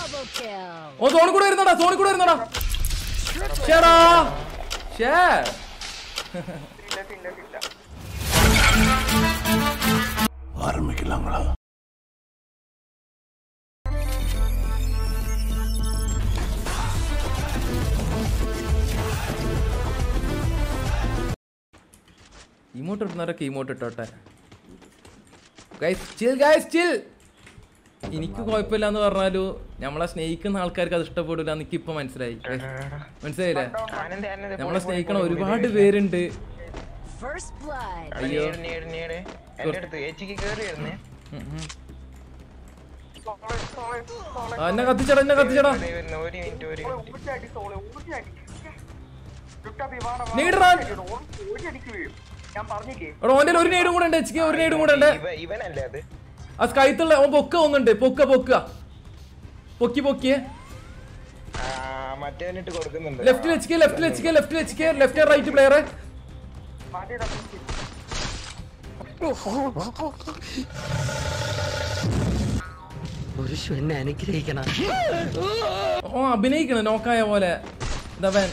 Double kill. ഓ Sony കൂടെ വരുന്നടാ Sony കൂടെ വരുന്നടാ ഷേടാ ഷേ ഇല്ല ഇല്ല ഇല്ല ഇമോട്ട് ഇടുന്നവരൊക്കെ ഇമോട്ട് ഇട്ടോട്ടെ ഗൈസ് ചിൽ ഗൈസ് ചിൽ എനിക്ക് കുഴപ്പമില്ല എന്ന് പറഞ്ഞാലും നമ്മളെ സ്നേഹിക്കുന്ന ആൾക്കാർക്ക് അത് ഇഷ്ടപ്പെടില്ല എനിക്ക് ഇപ്പൊ മനസ്സിലായി Guys, മനസ്സിലായില്ലേ ആനന്ദ് ആനന്ദ് നമ്മളെ സ്നേഹിക്കണ ഒരുപാട് പേരുണ്ട് First blood. അയ്യോ. നേട് നേട് നേട് എന്റെ അടുത്ത് ഏച്ചിക്ക് കേറി വരുന്നേ ഉം, ഉം. സോളെ സോളെ സോളെ ആ, എന്നെ കത്തിച്ചടാ എന്നെ കത്തിച്ചടാ ദേ വരുന്നു. ഒരു മിനിറ്റ് ഒരു സോളെ മിനിറ്റ് ഊർജ്ജടി സോളെ ഊർജ്ജടി ലുട്ടാ വിമാനം നീടറാ. ഊർജ്ജടിക്ക് വീഴും ഞാൻ പറഞ്ഞേക്കേ എടാ ഓന്റെ ഒരു നേടും കൂടെ ഉണ്ട് എച്ചിക്ക് ഒരു നേടും കൂടെ ഉണ്ട് ഇവ- ഇവനല്ലേ അത് ആ സ്കൈത്തുള്ള ഓൻ പൊക്ക ഒന്നുണ്ട് പൊക്ക പൊക്ക പൊക്കി പൊക്കിയേ ആ, മറ്റേവനിട്ട് കൊടുക്കുന്നുണ്ട് ലെഫ്റ്റിൽ വെച്ചിക്ക് ലെഫ്റ്റിൽ വെച്ചിക്ക് ലെഫ്റ്റിൽ വെച്ചിക്ക് ലെഫ്റ്റ് റൈറ്റ് പ്ലെയർ മാറ്റി പുരുഷു എന്നെ അനുഗ്രഹിക്കണം ഓ അഭിനയിക്കണ നോക്കായ പോലെ ഇതവൻ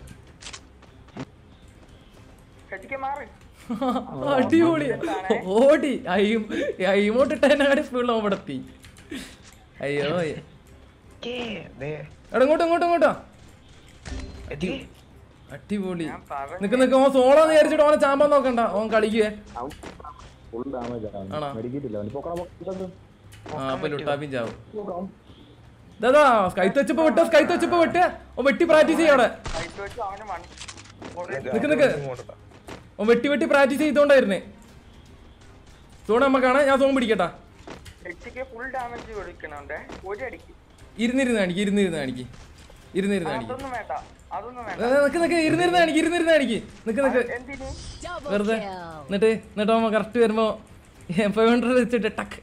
കച്ചിക്ക് മാറി അടിപൊളി ഓടി അയ്യും അയ്യമോട്ട് ഇട്ടതിനാടി ഫുൾ അവിടെ എത്തി അയ്യോ കേ, ദേ, എടാ ഇങ്ങോട്ട് ഇങ്ങോട്ട് ഇങ്ങോട്ടാ എത്തി. അടിപൊളി ഞാൻ പറഞ്ഞു നിക്ക് നിക്ക് ഓൻ സോളാന്ന് വിചാരിച്ചിട്ട് ഓനെ ചാമ്പാൻ നോക്കണ്ട ഓൻ കളിക്കുവേ ഫുൾ ഡാമേജ് ആണ് ആണോ? മെഡിക്കിട്ടില്ല അവന് പൊക്കണം പൊക്കണം ആ അപ്പൊ ലുട്ടാപ്പിൻ ചാവും ദാദാ സ്കൈത്ത് വെച്ചപ്പോ വിട്ട സ്കൈത്ത് വെച്ചപ്പോ വിട്ട് ഓൻ വെട്ടി പ്രാക്ടീസ് ചെയ്യവിടെ കൈത്ത് വെച്ച് അവന് മണി നിക്ക് നിക്ക്. ഇങ്ങോട്ടാ. ഓൻ വെട്ടി വെട്ടി പ്രാക്ടീസ് ചെയ്തോണ്ടായിരുന്നേ സോണ നമ്മക്കാണ് ഞാൻ സോൺ പിടിക്കട്ടാ കച്ചിക്ക് ഫുൾ ഡാമേജ് കൊടുക്കണുണ്ട് ഒരു അടിക്ക് ഇരുന്നിരുന്ന് കാണിക്ക് ഇരുന്നിരുന്ന് കാണിക്ക് ഇരുന്നിരുന്ന് കാണിക്ക് അതൊന്നും വേണ്ട അതൊന്നും ഏ, വേണ്ട നിക്ക് നിക്ക് ഇരുന്നിരുന്ന് കാണിക്ക് ഇരുന്നിരുന്ന് കാണിക്ക് നിക്ക് നിക്ക് എന്തിന് Double വെറുതെ kill. എന്നിട്ട് എന്നിട്ട് അവൻ കറക്റ്റ് വരുമ്പോ ഫൈവ് ഹൺഡ്രഡ് വെച്ചിട്ട് ടക്ക്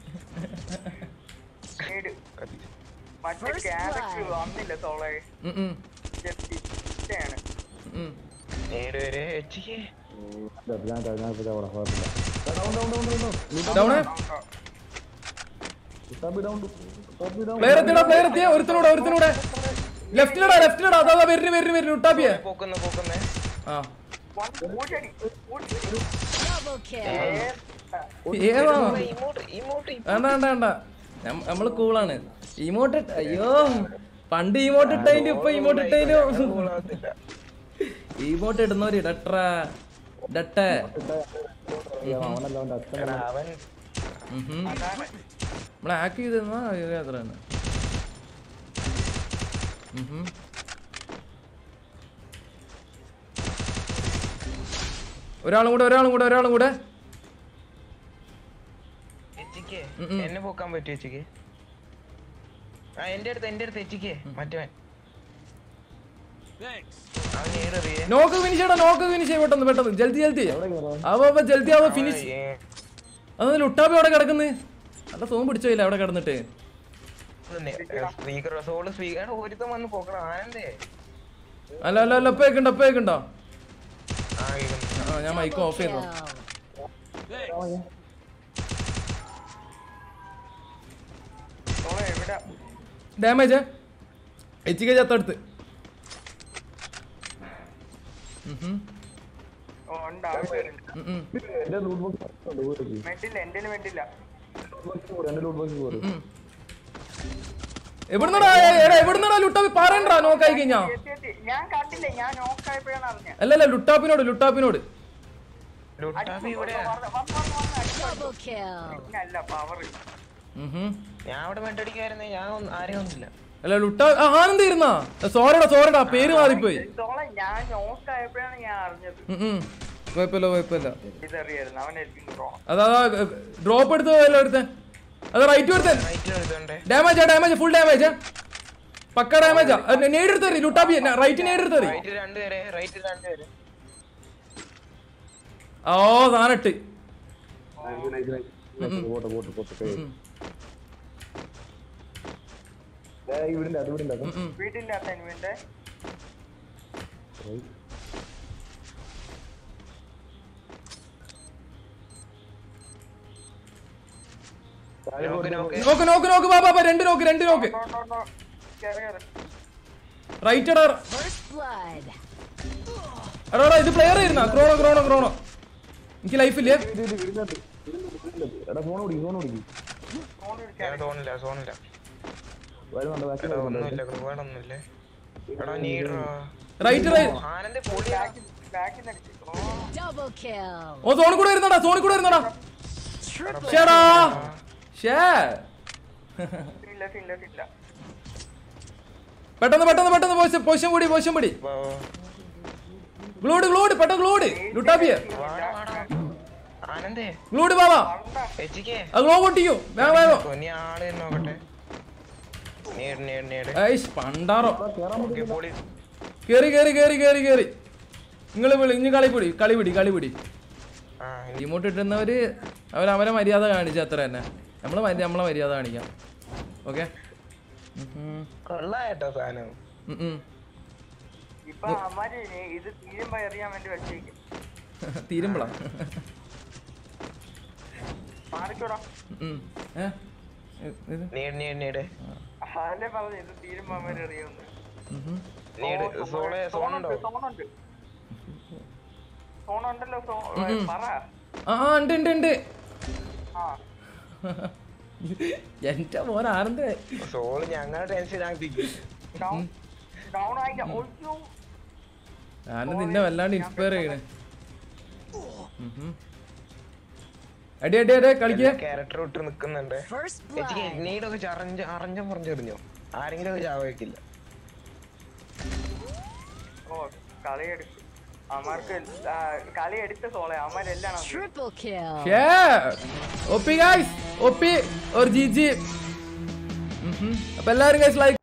നീട് മറ്റേ First ക്യാരക്ടർ blood. വന്നില്ല സോളെ ഉം, ഉം, ജസ്റ്റ് ഇഷ്ടയാണ് ഉം. നേട് വരെ ഏച്ചിക്ക് ഞാൻ കഴിഞ്ഞ അവിടെ കുഴപ്പമില്ല ഡൗണ് ഡൗൺ ഡൗൺ പ്ലെയർ എത്തിയടാ പ്ലെയർ എത്തിയ ഒരുത്തനൂടെ ഒരുത്തനൂടെ ലെഫ്റ്റിലടാ ലെഫ്റ്റിലടാ അതാ വരുന്നു വരുന്നു വരുന്നു ഉട്ടാപ്പിയെ പോക്കുന്നു പോക്കുന്നേ ആ ഒരു അടി ഒരു Double kill. ഏതാ ഇങ്ങോട്ട് ഇങ്ങോട്ട് വേണ്ട വേണ്ട വേണ്ട ഞമ്മ- നമ്മള് കൂളാണ് ഇമോട്ട് അയ്യോ പണ്ട് ഇമോട്ട് ഇട്ടതിന്റെ ഇപ്പൊ ഇമോട്ട് ഇട്ടതിന് കൂളാകത്തില്ല. ഇമോട്ട് ഇടുന്നവര് ഇടട്രാ ഇടട്ടെ അവനല്ല അവന്റെ അച്ഛൻ എടാ, അവൻ ഉഹും. നമ്മളെ ഹാക്ക് ചെയ്തെന്നാ അത്ര തന്നെ ഉഹും. ഒരാളും കൂടെ ഒരാളും കൂടെ ഒരാളും കൂടെ എച്ചിക്ക് ഉം ഉം. എന്നെ പോക്കാൻ പറ്റും എച്ചിക്ക് ആ എന്റെ അടുത്ത് എന്റെ അടുത്ത് എച്ചിക്ക് മറ്റവൻ അവൻ നേടറിയേ നോക്ക് ഫിനിഷ് ചെയ്യടാ നോക്ക് ഫിനിഷ് ചെയ്യ പെട്ടെന്ന് പെട്ടെന്ന് ജൽദി ജൽദി അവ അവ ജൽദി അവ ഫിനിഷ് അത് ലുട്ടാപ്പി അവിടെ കിടക്കുന്നു നല്ല സോം പിടിച്ചോയില്ല അവിടെ കിടന്നിട്ട് സ്പീക്കർ സോള് സ്പീക്കർ ഒരുത്തം വന്ന് പോക്കണം ആനന്ദേ അല്ല അല്ല അല്ല ഇപ്പൊ കേക്കണ്ട ഇപ്പൊ കേക്കണ്ടോ ആ കേൾക്കുന്നു. ആ ഞാൻ മൈക്ക് ഓഫ് ചെയ്തോ Kill. സോളെ എവിടെ ഡാമേജ് എച്ചിക്ക ചത്തടുത്ത് ഓ ഉണ്ട് ആവശ്യമുണ്ട് എന്റെ ലൂട്ട് ബോക്സ് മെഡില്ല എന്റെ മെഡില്ല എന്റെ ലൂട്ട് ബോക്സ് പോരും എവിടുന്നടാ എടാ എവിടുന്നടാ ലുട്ടാപ്പി പറയണ്ടാ നോക്കായി കഴിഞ്ഞാ എത്തി, എത്തി. ഞാൻ കണ്ടില്ല ഞാൻ നോക്കായപ്പോഴാണ് അറിഞ്ഞത് അല്ലല്ല ലുട്ടാപ്പിനോട് ലുട്ടാപ്പിനോട് ലുട്ടാപ്പി ഇവിടെയാ Double kill. അല്ല പവർ ഉഹും. ഞാൻ അവിടെ മെട്ടടിക്കായിരുന്നേ ഞാൻ ഒന്നും- ആരെയും ഒന്നുമില്ല അല്ല ലുട്ടാ ആ, ആനന്ദ് ഇരുന്നാ സോറിടാ സോറിടാ പേര് മാറിപ്പോയി സോളെ ഞാൻ നോക്കായപ്പോഴാണ് ഞാൻ അറിഞ്ഞത് ഉം, ഉം. കുഴപ്പമില്ല കുഴപ്പമില്ല ഇതറിയായിരുന്നു അവനായിരിക്കും റോങ് അതാ ഡ്രോപ്പ് എടുത്ത് പോയല്ലോ ഒരുത്തൻ അത് റൈറ്റ് ഒരുത്തൻ റൈറ്റിൽ എടുത്തോണ്ടേ ഡാമേജ് ഡാമേജ് ഫുൾ ഡാമേജ് പക്ക ഡാമേജാ നേട് എടുത്തറി ലുട്ടാപ്പി റൈറ്റ് നേട് എടുത്തറി റൈറ്റിൽ രണ്ടുപേരെ റൈറ്റിൽ രണ്ടുപേരെ ഓ സാധനട്ട് പോട്ടെ പോട്ടെ പോട്ടെ വീടിന്റെ അത് വീടിന്റെ അത് വീട്ടിന്റെ അകത്ത് എനിമിന്റെ നോക്ക് നോക്ക് നോക്ക് നോക്ക് നോക്ക് ബാബാ ബാ രണ്ട് നോക്ക് രണ്ട് നോക്ക് കേറ് കേറ് റൈറ്റ് എടാ First blood. എടാ എടാ, ഇത് പ്ലെയർ ആയിരുന്നാ ക്രോണോ ക്രോണോ ക്രോണോ എനിക്ക് ലൈഫ് ഇല്ലേ ഇത് ഇത് വീടിനകത്ത് വീടിനകത്ത് എടാ ഫോൺ പിടിക്കും ഫോൺ പിടിക്കും ഫോൺ ഞാൻ തോന്നില്ല തോന്നില്ല വരുന്നുണ്ട് ബാക്കി എടാ ഒന്നുമില്ല കൃപാടൊന്നുമില്ലേ എടാ നീടാ റൈറ്റ് റൈറ്റ് ആനന്ദ് പൊടിയാ ബാക്കിൽ നിന്ന് അടിച്ചു ഓ Double kill. ഓ സോണിൽ കൂടെ വരുന്നടാ സോണിൽ കൂടെ വരുന്നടാ Triple ഷേടാ ഷേ ഇല്ല ഇല്ല ഇല്ല പെട്ടെന്ന് പെട്ടെന്ന് പെട്ടെന്ന് പൊസിഷൻ പൊസിഷൻ പിടി പൊസിഷൻ പിടി ഗ്ലൂഡ് ഗ്ലൂഡ് പെട്ടെന്ന് ഗ്ലൂഡ് ലുട്ടാപ്പിയ വാടാ വാടാ ആനന്ദേ ഗ്ലൂഡ് ബാബാ എച്ചിക്കേ അത് ഗ്ലോ പൊട്ടിക്കോ വേഗം വേഗം നീ ആള് തന്നെ നോക്കട്ടെ നേട് നേട് നേട് ഏയ്ഷ് പണ്ടാറോ ഓക്കെ പൊളി കേറി കേറി കേറി കേറി കേറി നിങ്ങൾ വിളി ഇനി കളി പിടി കളി പിടി കളി പിടി ആ ഇമോട്ട് ഇട്ടുന്നവര് അവർ അവരെ മര്യാദ കാണിച്ച അത്ര തന്നെ നമ്മള് മര്യ- നമ്മളെ മര്യാദ കാണിക്കാം ഓക്കെ കൊള്ളാട്ടോ സാധനം ഇപ്പൊ അമ്മാര് ഇനി ഇത് തീരുമ്പോ എറിയാൻ വേണ്ടി വെച്ചേക്കും തീരുമ്പളാ മാറിക്കോടാ ഏ ഇത്- ഇത് നേട് നേട് നേട് അല്ലേ പറഞ്ഞു ഇത് തീരുമ്പോ അമ്മര് എറിയുന്നു ഉം. നേട് സോളെ സോണുണ്ടോ സോണുണ്ട് സോണുണ്ടല്ലോ സോ പറ ആ ആ, ഉണ്ട് ഉണ്ട് ഉണ്ട് ആ എന്റെ മോൻ ആനന്ദേ സോള് ഞങ്ങളെ ടെൻഷൻ ആക്കിക്കും ഡൗൺ ഡൗൺ ആയില്ല ഒയ്യോ ആനന്ദ് നിന്നെ വല്ലാണ്ട് ഇൻസ്പയർ ചെയ്യണേ ഉം. അടി അടി അടി കളിക്കുക ക്യാരക്ടർ ഇട്ട് നിക്കുന്നുണ്ട് First എച്ചിക്ക് blood. നീടൊക്കെ അറിഞ്ഞ അറിഞ്ഞ പറഞ്ഞെറിഞ്ഞോ ആരെങ്കിലും ഒക്കെ ചാവയ്ക്കില്ല ഓ കളി എടുക്കും അമ്മമാർക്ക് കളി എടുത്ത സോളെ അമ്മരെല്ലാം Triple kill. ഒപ്പി ഗൈസ് ഒപ്പി ഒരു ജി ജി അപ്പൊ എല്ലാരും ഗൈസ് ലൈക്ക്